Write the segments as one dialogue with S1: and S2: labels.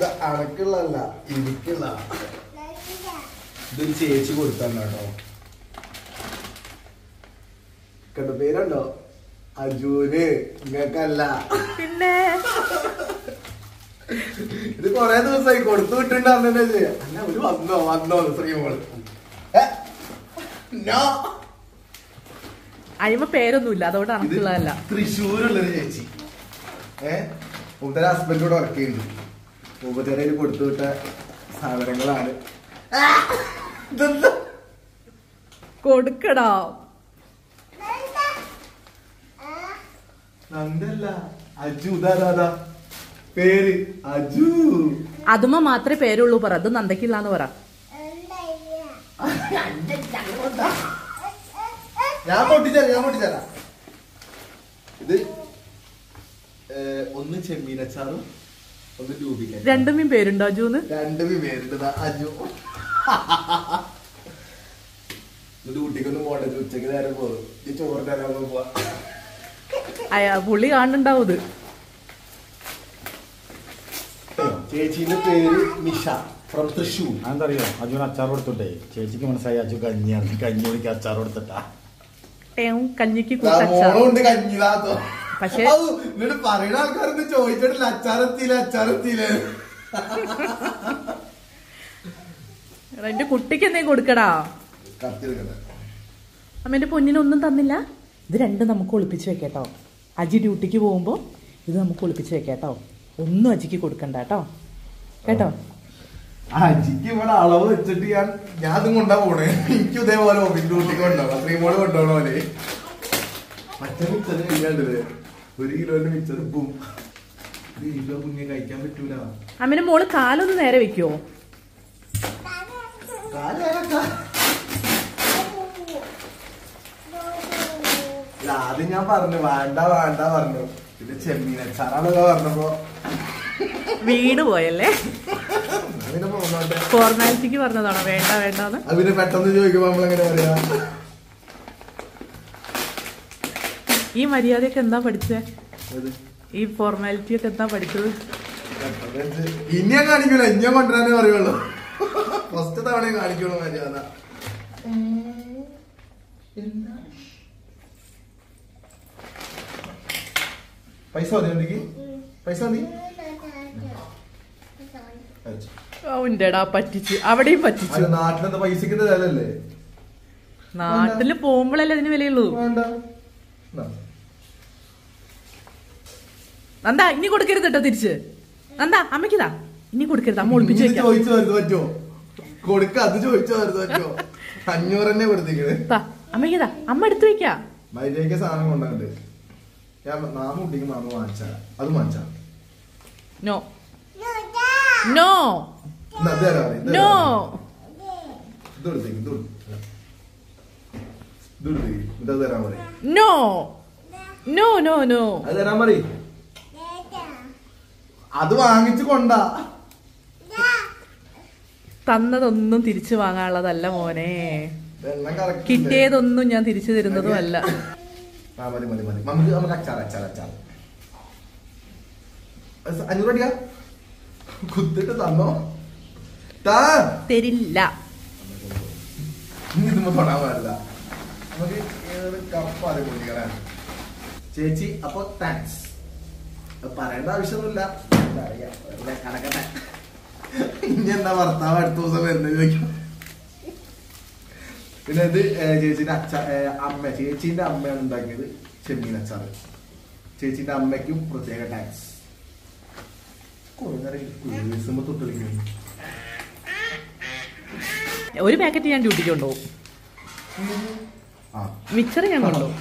S1: ഇത് അണക്കുള്ളതല്ല എനിക്കുള്ള ഇതൊരു ചേച്ചി കൊടുത്തല്ല കേട്ടോ കണ്ടോ പേരുണ്ടോ അജുന് നിങ്ങൾക്കല്ല
S2: പിന്നെ
S1: ഇത് കൊറേ ദിവസമായി കൊടുത്തു വിട്ടിട്ടുണ്ടാവുന്നേ അല്ല ഒരു വന്നോ വന്നോ ശ്രീമോള് ഏ? നോ.
S2: അയിമ പേരൊന്നുമില്ല അതുകൊണ്ട്
S1: ഇത്
S2: അണക്കുള്ളതല്ല
S1: തൃശ്ശൂരുള്ളൊരു ചേച്ചി ഏ മുമ്പത്തെ ഹസ്ബൻഡോട് വർക്ക് ചെയ്യുന്നുണ്ട് മുമ്പത്തേരയിൽ കൊടുത്തു വിട്ട സാധനങ്ങളാണ് ആ! ഇതെന്താ?
S2: കൊടുക്കടോ
S1: നന്ദല്ല അജു ഇതാ ഇതാ, ഇതാ. പേര് അജു
S2: അതുമ്മ മാത്രമേ പേരുള്ളൂ പറ അത് നന്ദക്കില്ലാന്ന് പറ
S1: ഞാൻ പൊട്ടിച്ചേരാം ഞാൻ പൊട്ടിച്ചേരാം ഇത് ഏ, ഒന്ന് ചെമ്മീനച്ചാറും ഒന്ന് രൂപിക്കാൻ
S2: രണ്ടുമേ പേരുണ്ടോ അജൂന്ന്
S1: രണ്ട് പേരുണ്ട് ദാ അജു ഇത് ഊട്ടിക്കൊന്നും പോകണ്ട ഇത് ഉച്ചക്ക് നേരം പോകും ഈ ചോറിന്റെ നേരം പോവാ
S2: അയാ പുള്ളി കാണുന്നുണ്ടാവും ഇത്
S1: ചേച്ചീന്റെ പേര് നിഷ ഫ്രം തൃശ്ശൂർ
S3: അതെന്തറിയോ അജുന് അച്ചാർ കൊടുത്തിട്ടേ ചേച്ചിക്ക് മനസ്സിലായി അജു കഞ്ഞിയാണ് കഞ്ഞി കുടിക്ക് അച്ചാർ കൊടുത്തിട്ടാ
S2: ടേം കഞ്ഞിക്ക്
S1: ദാ
S2: കൂട്ടച്ചാർ
S1: മോളുണ്ട് കഞ്ഞിതാത്തോ
S2: പക്ഷേ-
S1: എന്നിട്ട് പറയുന്ന ആൾക്കാരൊന്നും ചോദിച്ചിട്ടില്ല അച്ചാറെത്തിയില്ല അച്ചാറെത്തിയില്ല
S2: എടാ, എന്റെ കുട്ടിക്ക് എന്തെങ്കിലും കൊടുക്കടാ
S1: കത്തിയെടുക്കട്ടെ
S2: അമ്മേന്റെ പൊന്നിനൊന്നും തന്നില്ല ഇത് രണ്ടും നമുക്ക് ഒളിപ്പിച്ച് വെക്കേട്ടോ അജി ഡ്യൂട്ടിക്ക് പോകുമ്പോ ഇത് നമുക്ക് ഒളിപ്പിച്ച് വെക്കേട്ടോ ഒന്നും അജിക്ക് കൊടുക്കണ്ട കേട്ടോ കേട്ടോ
S1: അജിക്ക് ഇവിടെ അളവ് വെച്ചിട്ട് ഞാൻ ഞാൻ അതും കൊണ്ടാ പോണേ എനിക്ക് ഇതേപോലെ ഓഫീസ് ഡ്യൂട്ടിക്ക് കൊണ്ടുപോകണം ശ്രീമോള് കൊണ്ടുപോകണ പോലെ മറ്റേ മിച്ചർ കഴിക്കാണ്ടത് ഒരു കിലോന്റെ മിച്ചർ ബും ഒരു കിലോ കുഞ്ഞെ കഴിക്കാൻ പറ്റൂല
S2: അമ്മേന്റെ മോള് കാലൊന്ന് നേരെ വെക്കുവോ
S1: കാലേറക്കാ. ഇല്ല, ആദ്യം ഞാൻ പറഞ്ഞു വേണ്ട വേണ്ട പറഞ്ഞു പിന്നെ ചെമ്മീനച്ചാറാണല്ലോ പറഞ്ഞപ്പോ
S2: വീട് പോയല്ലേ
S1: അങ്ങനെ പോന്നോട്ടെ
S2: ഫോർമാലിറ്റിക്ക് പറഞ്ഞതാണോ വേണ്ട വേണ്ടെന്ന്
S1: അത് പിന്നെ പെട്ടെന്ന് ചോദിക്കുമ്പോ നമ്മളെങ്ങനെ പറയാ
S2: ഈ മര്യാദയൊക്കെ എന്താ പഠിച്ചേ
S1: ഏത്?
S2: ഈ ഫോർമാലിറ്റി ഒക്കെ എന്താ പഠിച്ചത്
S1: ഇനി ഞാൻ കാണിക്കൂല ഇനി ഞാൻ കൊണ്ടുവരാനേ പറയുള്ളൂ ഫസ്റ്റ് തവണ കാണിക്കുള്ളൂ മര്യാദ പൈസ മതി ഉണ്ടെങ്കിൽ പൈസ മതി അയച്ചു.
S2: ഉണ്ടടാ പറ്റിച്ച് അവിടെയും പറ്റിച്ചു
S1: അത് നാട്ടിലെന്താ പൈസക്ക് വിലല്ലേ
S2: നാട്ടില് പോകുമ്പോഴല്ലേ അതിന് വിലയുള്ളൂ
S1: വേണ്ട എന്നാ.
S2: നന്ദാ ഇനി കൊടുക്കരുത് കേട്ടോ തിരിച്ച് നന്ദാ അമ്മയ്ക്കിതാ ഇനി കൊടുക്കരുത് അമ്മ ഒളിപ്പിച്ച്
S1: ഇത്
S2: വെക്കാം
S1: ചോദിച്ചു വരുത് പറ്റുമോ കൊടുക്ക അത് ചോദിച്ചു വരുത് പറ്റുമോ അഞ്ഞൂറ് തന്നെ കൊടുത്തിക്കണ്
S2: താ, അമ്മയ്ക്കിതാ അമ്മ എടുത്തു വെക്കാ
S1: മര്യാദയ്ക്ക് സാധനം കൊണ്ടുണ്ട് ഞാൻ നാമ കുട്ടിക്ക് മാമ വാങ്ങിച്ചാ അത് വാങ്ങിച്ചാ
S2: നോ നോ
S1: ഇന്ന് അത് തരാം പറയ്, ഇത്
S2: നോ
S1: തരാം പറയ്. ഇത് കൊടുത്തേക്ക് ഇത് കൊടു. ഇത് കൊടുത്തേക്ക് എന്നിട്ട് അത് തരാൻ പറയും
S2: നോ നോ നോ നോ
S1: അത് തരാൻ പറയും അത് വാങ്ങിച്ചു കൊണ്ടാ
S2: തന്നതൊന്നും തിരിച്ചു വാങ്ങാനുള്ളതല്ല മോനെ
S1: വെള്ളം കറക്റ്റ്
S2: കിട്ടിയതൊന്നും ഞാൻ തിരിച്ചു തരുന്നതും അല്ല
S1: ആ മതി മതി മതി നമുക്ക് നമുക്ക് അച്ചാർ അച്ചാർ അച്ചാർ അത് സ- അഞ്ഞൂറ് അടിയാ കുത്തിട്ട് തന്നോ താ
S2: തരില്ല
S1: ഇനി ഇതുമ്പോ തൊടാൻ പാടില്ല നമുക്ക് ഏത് കപ്പാണ് കുട്ടികളെ ചേച്ചി അപ്പൊ താങ്ക്സ് പറയേണ്ട ആവശ്യമൊന്നുമില്ല എന്താ അറിയാ, വെറുതെ കടക്കട്ടെ ഇനി എന്താ ഭർത്താവ് അടുത്ത ദിവസം വരുന്നത് ചോദിക്കും പിന്നെ ഇത് ഏ, ചേച്ചിന്റെ അച്ഛ ഏ, അമ്മ ചേച്ചിന്റെ അമ്മയാണ് ഉണ്ടാക്കിയത് ചെമ്മീൻ അച്ചാറ് ചേച്ചിന്റെ അമ്മയ്ക്കും പ്രത്യേക താങ്ക്സ് കുറെ നേരം വീസുമ്പോ തൊട്ട് കളിക്കുന്നു
S2: ഒരു പാക്കറ്റ് ഞാൻ ഡ്യൂട്ടിക്ക് കൊണ്ടുപോകും
S1: ആ
S2: മിക്സർ ഞാൻ കൊണ്ടുപോകും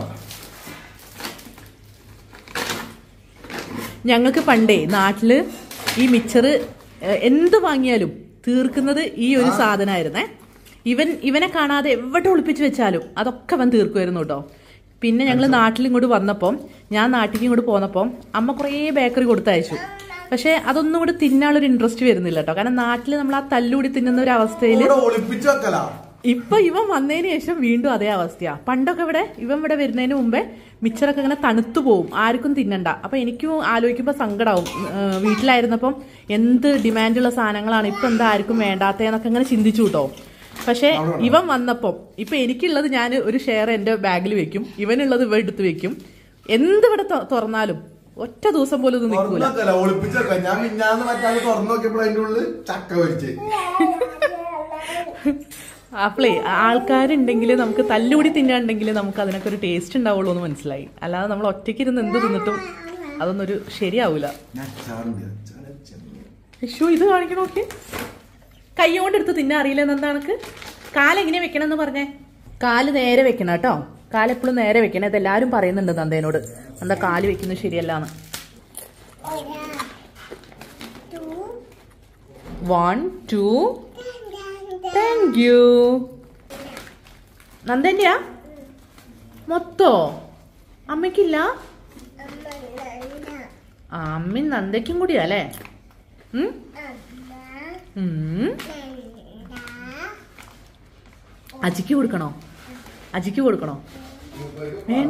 S2: ഞങ്ങൾക്ക് പണ്ടേ നാട്ടില് ഈ മിക്സർ എന്ത് വാങ്ങിയാലും തീർക്കുന്നത് ഈ ഒരു
S1: ആ.
S2: സാധനമായിരുന്നേ ഇവൻ ഇവനെ കാണാതെ എവിടെ ഒളിപ്പിച്ച് വെച്ചാലും അതൊക്കെ അവൻ തീർക്കുമായിരുന്നു കേട്ടോ പിന്നെ ഞങ്ങൾ നാട്ടിൽ ഇങ്ങോട്ട് വന്നപ്പം ഞാൻ നാട്ടിലേക്ക് ഇങ്ങോട്ട് പോന്നപ്പം അമ്മ കുറേ ബേക്കറി കൊടുത്തയച്ചു പക്ഷെ അതൊന്നും കൂടി തിന്നാനുള്ളൊരു ഇൻട്രസ്റ്റ് വരുന്നില്ല കേട്ടോ കാരണം നാട്ടിൽ നമ്മൾ ആ തല്ലുകൂടി തിന്നുന്ന ഒരു അവസ്ഥയിൽ
S1: ഇവിടെ ഒളിപ്പിച്ചു വെക്കലാ
S2: ഇപ്പൊ ഇവൻ വന്നതിന് ശേഷം വീണ്ടും അതേ അവസ്ഥയാ പണ്ടൊക്കെ ഇവിടെ ഇവൻ ഇവിടെ വരുന്നതിന് മുമ്പേ മിച്ചറൊക്കെ ഇങ്ങനെ തണുത്തു പോവും ആർക്കും തിന്നണ്ട അപ്പൊ എനിക്കും ആലോചിക്കുമ്പോ സങ്കടാവും ഏഹ് വീട്ടിലായിരുന്നപ്പം എന്ത് ഡിമാൻഡുള്ള സാധനങ്ങളാണ് ഇപ്പൊ എന്താ ആർക്കും വേണ്ടാത്തതെന്നൊക്കെ ഇങ്ങനെ ചിന്തിച്ചു കേട്ടോ പക്ഷെ ഇവൻ വന്നപ്പം ഇപ്പൊ എനിക്കുള്ളത് ഞാൻ ഒരു ഷെയർ എന്റെ ബാഗിൽ വെക്കും ഇവനുള്ളത് ഇവ എടുത്ത് വെക്കും എന്ത് ഇവിടെ തൊ- തുറന്നാലും ഒറ്റ ദിവസം പോലും ഇത് നിൽക്കൂല
S1: തുറന്നൊക്കെയല്ല ഒളിപ്പിച്ചൊക്കെ ഞാൻ മിഞ്ഞാന്ന് മറ്റാൾ തുറന്നു നോക്കിയപ്പോൾ അതിന്റെ ഉള്ളിൽ ചക്ക പൊരിച്ച്
S2: അപ്പളേ ആൾക്കാരുണ്ടെങ്കിൽ നമുക്ക് തല്ലുകൂടി തിന്നാണ്ടെങ്കിൽ നമുക്ക് അതിനൊക്കെ ഒരു ടേസ്റ്റ് ഉണ്ടാവുള്ളൂ എന്ന് മനസ്സിലായി അല്ലാതെ നമ്മൾ ഒറ്റയ്ക്ക് ഇരുന്ന് എന്ത് തിന്നിട്ടും അതൊന്നും ഒരു ശരിയാവൂല
S1: ഞാൻ അച്ചാറുണ്ട് അച്ചാറ് ചെമ്മീൻ.
S2: അയ്യോ ഇത് കാണിക്കണ നോക്കി കൈ കൊണ്ട് എടുത്ത് തിന്നാൻ അറിയില്ല എന്താ എനിക്ക് കാലെങ്ങനെ വെക്കണം എന്ന് പറഞ്ഞേ കാല് നേരെ വെക്കണം കേട്ടോ കാലെപ്പോഴും നേരെ വെക്കണം ഇത് എല്ലാവരും പറയുന്നുണ്ട് നന്ദേനോട് എന്താ കാല് വെക്കുന്നത് ശരിയല്ലാന്ന് വൺ ടു താങ്ക് യു നന്ദന്റെയാ മൊത്തോ അമ്മയ്ക്കില്ല ആ അമ്മയും നന്ദയ്ക്കും കൂടിയാ അല്ലേ ഉം? ഉം. അജിക്ക് കൊടുക്കണോ അജിക്ക് കൊടുക്കണോ വേണ്ട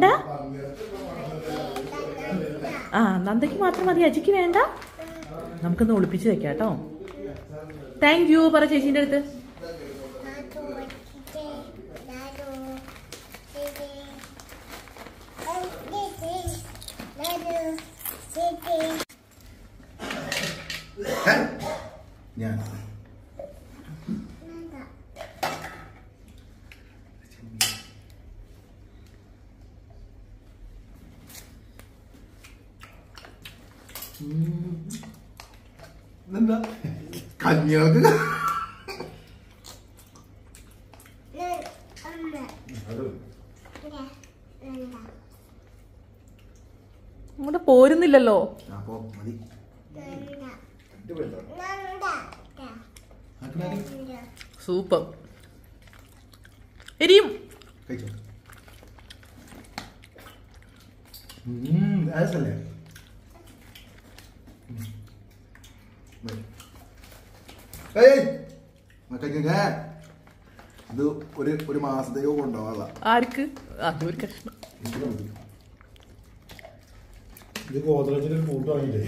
S2: ആ നന്ദയ്ക്ക് മാത്രം മതി അജിക്ക് വേണ്ട നമുക്കൊന്ന് ഒളിപ്പിച്ച് വെക്കാം കേട്ടോ താങ്ക് യു പറ ചേച്ചീൻ്റെ അടുത്ത്
S1: ഞാൻ ഇതെന്താ കഞ്ഞികൾക്ക്
S2: അങ്ങോട്ട് പോരുന്നില്ലല്ലോ
S1: അപ്പൊ മതി
S2: സൂപ്പർ എരിയും
S1: കഴിച്ചോ ഉം, രസല്ലേ? ഉം. വരൂ. ഏയ് മക്കൾക്ക് ഇത് ഒരു ഒരു മാസത്തേക്ക് കൊണ്ടുപോകാനുള്ള
S2: ആർക്ക് അതൊരു കഷ്ണം
S3: ഇത് ഗോദ്രേജിന്റെ ഒരു കൂട്ട് വാങ്ങിയിട്ടേ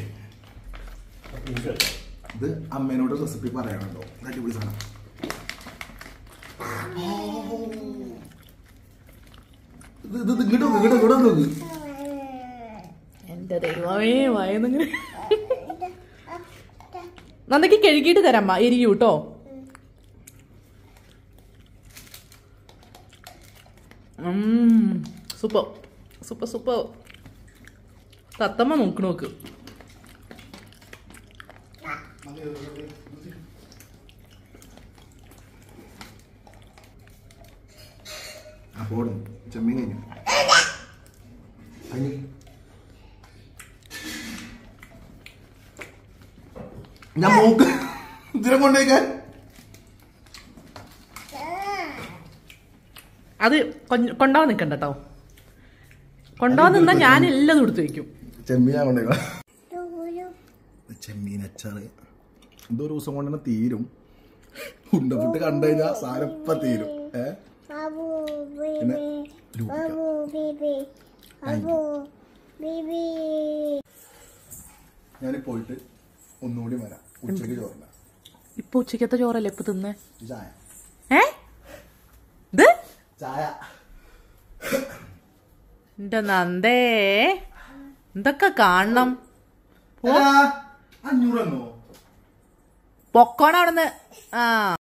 S1: ഇത് അമ്മേനോട് റെസിപ്പി പറയണല്ലോ ഇത് അടിപൊളി സാധനം ഇത് ഇത് ഇത് ഇങ്ങോട്ട് നോക്ക്, ഇങ്ങോട്ട് ഇങ്ങോട്ട് നോക്ക്
S2: എന്റെ ദൈവമേ വയന്നിങ്ങനെ നന്ദയ്ക്ക് കഴുകിയിട്ട് തരാമ്മ എരിയൂ കേട്ടോ സൂപ്പർ സൂപ്പർ സൂപ്പർ തത്തമ്മ നോക്ക് നോക്ക്
S1: അപ്പോൾ ചെമ്മീൻ കഴിഞ്ഞു കഴിഞ്ഞു ഞാൻ മൂക്ക് ഇതിനെ കൊണ്ടേക്കാൻ
S2: അത് കൊ- കൊണ്ടുപോകാൻ നിൽക്കണ്ട കേട്ടോ കൊണ്ടുപോകാൻ നിന്നാ ഞാൻ എല്ലാം എടുത്ത് വെക്കും
S1: ചെമ്മീൻ ഞാൻ കൊണ്ടേക്കാം ചെമ്മീൻ അച്ചാറ് ഇതൊരു ദിവസം കൊണ്ട് തന്നെ തീരും ഉണ്ടപ്പെട്ട് കണ്ടു കഴിഞ്ഞാൽ സാധനം ഇപ്പൊ തീരും ഏ പിന്നെ ഞാൻ പോയിട്ട് ഒന്നുകൂടി വരാം ഉച്ചയ്ക്ക് ചോറില്ല
S2: ഇപ്പൊ ഉച്ചക്കത്തെ ചോറല്ലേ ഇപ്പൊ തിന്നേ
S1: ചായ
S2: ഏ ഇത്
S1: ചായ
S2: എന്റെ നന്ദേ എന്തൊക്കെ കാണണം
S1: അഞ്ഞൂറെന്നോ
S2: പൊക്കോണം അവിടുന്ന് ആ